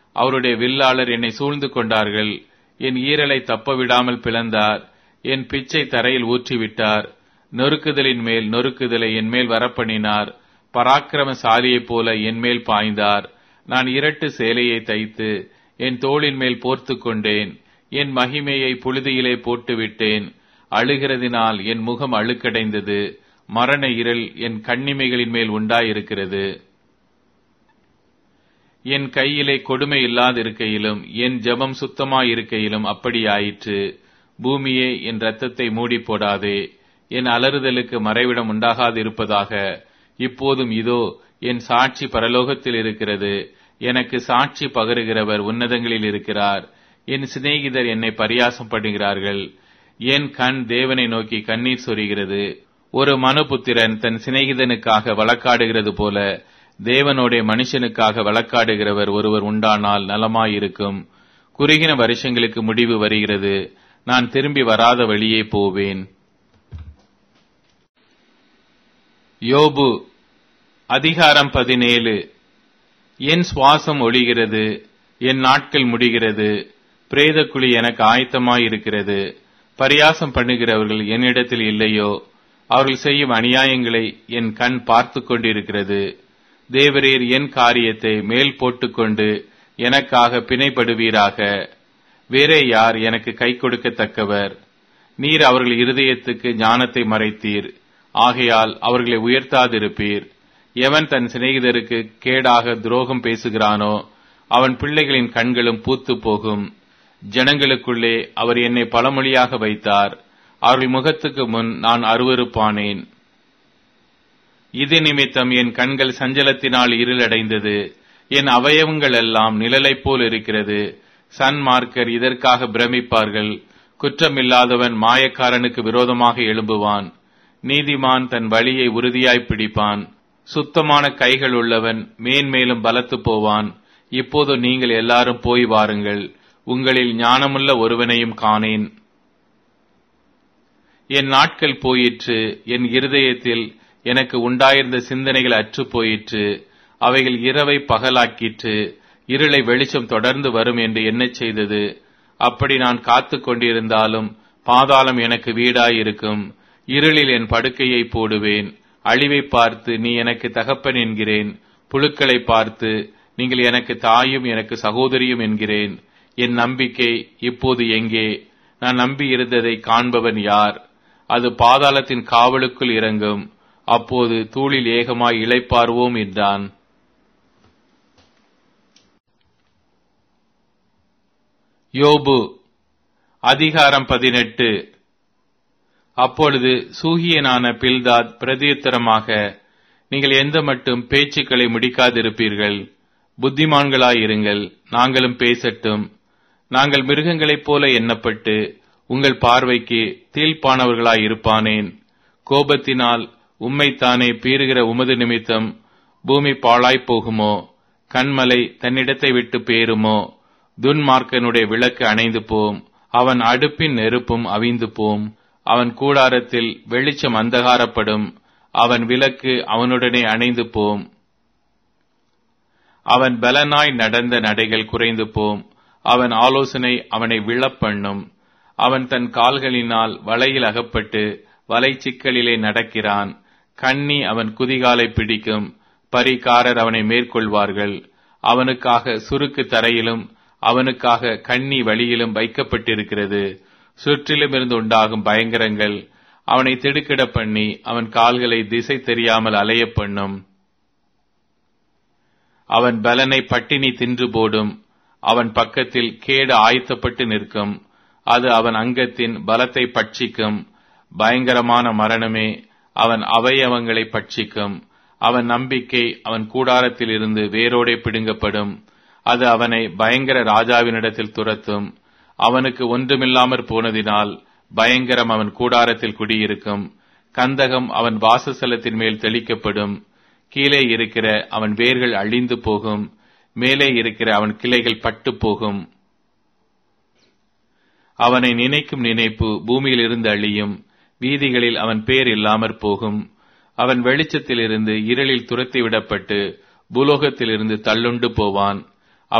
அவருடைய வில்லாளர் என்னை சூழ்ந்து கொண்டார்கள் என் ஈரலை தப்ப விடாமல் பிளந்தார் என் பிச்சை தரையில் ஊற்றிவிட்டார் நொறுக்குதலின் மேல் நொறுக்குதலை என் மேல் வரப்பண்ணினார் பராக்கிரமசாலியைப் போல என் மேல் பாய்ந்தார் நான் இரட்டு சேலையை தைத்து என் தோளின் மேல் போர்த்து கொண்டேன் என் மகிமையை புழுதியிலே போட்டுவிட்டேன் அழுகிறதினால் என் முகம் அழுக்கடைந்தது மரண இருள் என் கண்ணிமைகளின் மேல் உண்டாயிருக்கிறது என் கையிலே கொடுமை இல்லாதிருக்கையிலும் என் ஜெபம் சுத்தமாயிருக்கையிலும் அப்படியாயிற்று பூமியே என் இரத்தத்தை மூடி போடாதே என் அலறுதலுக்கு மறைவிடம் உண்டாகாதிருப்பதாக இப்போதும் இதோ என் சாட்சி பரலோகத்தில் இருக்கிறது எனக்கு சாட்சி பகருகிறவர் உன்னதங்களில் இருக்கிறார் என் சிநேகிதர் என்னை பரியாசம் பண்ணுகிறார்கள் என் கண் தேவனை நோக்கி கண்ணீர் சொரிகிறது ஒரு மனுபுத்திரன் தன் சிநேகிதனுக்காக வழக்காடுகிறது போல தேவனோடைய மனுஷனுக்காக வழக்காடுகிறவர் ஒருவர் உண்டானால் நலமாயிருக்கும் குறுகின வருஷங்களுக்கு முடிவு வருகிறது நான் திரும்பி வராத வழியே போவேன் யோபு அதிகாரம் பதினேழு என் சுவாசம் ஒழிகிறது என் நாட்கள் முடிகிறது பிரேதக்குழி எனக்கு ஆயத்தமாயிருக்கிறது பரியாசம் பண்ணுகிறவர்கள் என்னிடத்தில் இல்லையோ அவர்கள் செய்யும் அநியாயங்களை என் கண் பார்த்து கொண்டிருக்கிறது தேவரீர் என் காரியத்தை மேல் போட்டுக்கொண்டு எனக்காக பிணைப்படுவீராக வேறே யார் எனக்கு கை கொடுக்கத்தக்கவர் நீர் அவர்கள் இருதயத்துக்கு ஞானத்தை மறைத்தீர் ஆகையால் அவர்களை உயர்த்தாதிருப்பீர் எவன் தன் சிநேகிதருக்கு கேடாக துரோகம் பேசுகிறானோ அவன் பிள்ளைகளின் கண்களும் பூத்து போகும் ஜனங்களுக்குள்ளே அவர் என்னை பழமொழியாக வைத்தார் அவர்கள் முகத்துக்கு முன் நான் அருவருப்பானேன் இது நிமித்தம் என் கண்கள் சஞ்சலத்தினால் இருளடைந்தது என் அவயவங்கள் எல்லாம் நிழலைப் போல் இருக்கிறது சன்மார்க்கர் இதற்காக பிரமிப்பார்கள் குற்றமில்லாதவன் மாயக்காரனுக்கு விரோதமாக எழும்புவான் நீதிமான் தன் வழியை உறுதியாய் பிடிப்பான் சுத்தமான கைகள் உள்ளவன் மேன்மேலும் பலத்து போவான் இப்போது நீங்கள் எல்லாரும் போய் வாருங்கள் உங்களில் ஞானமுள்ள ஒருவனையும் காணேன் என் நாட்கள் போயிற்று என் இருதயத்தில் எனக்கு உண்டாயிருந்த சிந்தனைகள் அற்று போயிற்று அவைகள் இரவை பகலாக்கிற்று இருளை வெளிச்சம் தொடர்ந்து வரும் என்று எண்ணச் செய்தது அப்படி நான் காத்து கொண்டிருந்தாலும் பாதாளம் எனக்கு வீடாயிருக்கும் இருளில் என் படுக்கையை போடுவேன் அழிவை பார்த்து நீ எனக்கு தகப்பன் என்கிறேன் புழுக்களை பார்த்து நீங்கள் எனக்கு தாயும் எனக்கு சகோதரியும் என்கிறேன் என் நம்பிக்கை இப்போது எங்கே நான் நம்பி இருந்ததை காண்பவன் யார் அது பாதாளத்தின் காவலுக்குள் இறங்கும் அப்போது தூளில் ஏகமாய் இளைப்பார்வோம் என்றான் யோபு அதிகாரம் பதினெட்டு அப்பொழுது சூகியனான பில்தாத் பிரதியுத்தரமாக நீங்கள் எந்த மட்டும் பேச்சுக்களை முடிக்காதிருப்பீர்கள் புத்திமான்களாயிருங்கள் நாங்களும் பேசட்டும் நாங்கள் மிருகங்களைப் போல எண்ணப்பட்டு உங்கள் பார்வைக்கு தீழ்ப்பானவர்களாயிருப்பானேன் கோபத்தினால் உம்மைத்தானே பீறுகிற உமது நிமித்தம் பூமி பாழாய்ப் போகுமோ கண்மலை தன்னிடத்தை விட்டு பேருமோ துன்மார்க்கனுடைய விளக்கு அணைந்து போம் அவன் அடுப்பின் நெருப்பும் அவிந்து போம் அவன் கூடாரத்தில் வெளிச்சம் அந்தகாரப்படும் அவன் விளக்கு அவனுடனே அணைந்து போம் அவன் பலனாய் நடந்த நடைகள் குறைந்து போம் அவன் ஆலோசனை அவனை விழப்பண்ணும் அவன் தன் கால்களினால் வலையில் அகப்பட்டு வலை சிக்கலிலே நடக்கிறான் கண்ணி அவன் குதிகாலை பிடிக்கும் பரிகாரர் அவனை மேற்கொள்வார்கள் அவனுக்காக சுருக்கு தரையிலும் அவனுக்காக கண்ணி வழியிலும் வைக்கப்பட்டிருக்கிறது சுற்றிலும் இருந்து உண்டாகும் பயங்கரங்கள் அவனை திடுக்கிட பண்ணி அவன் கால்களை திசை தெரியாமல் அலைய பண்ணும் அவன் பலனை பட்டினி தின்று போடும் அவன் பக்கத்தில் கேடு ஆயத்தப்பட்டு நிற்கும் அது அவன் அங்கத்தின் பலத்தை பட்சிக்கும் பயங்கரமான மரணமே அவன் அவயவங்களை பட்சிக்கும் அவன் நம்பிக்கை அவன் கூடாரத்தில் இருந்து வேரோடே பிடுங்கப்படும் அது அவனை பயங்கர ராஜாவினிடத்தில் துரத்தும் அவனுக்கு ஒன்றுமில்லாமற் போனதினால் பயங்கரம் அவன் கூடாரத்தில் குடியிருக்கும் கந்தகம் அவன் வாசஸ்தலத்தின் மேல் தெளிக்கப்படும் கீழே இருக்கிற அவன் வேர்கள் அழிந்து போகும் மேலே இருக்கிற அவன் கிளைகள் பட்டு போகும் அவனை நினைக்கும் நினைப்பு பூமியில் இருந்து அழியும் வீதிகளில் அவன் பேர் இல்லாமற் போகும் அவன் வெளிச்சத்திலிருந்து இருளில் துரத்தி விடப்பட்டு பூலோகத்திலிருந்து தள்ளுண்டு போவான்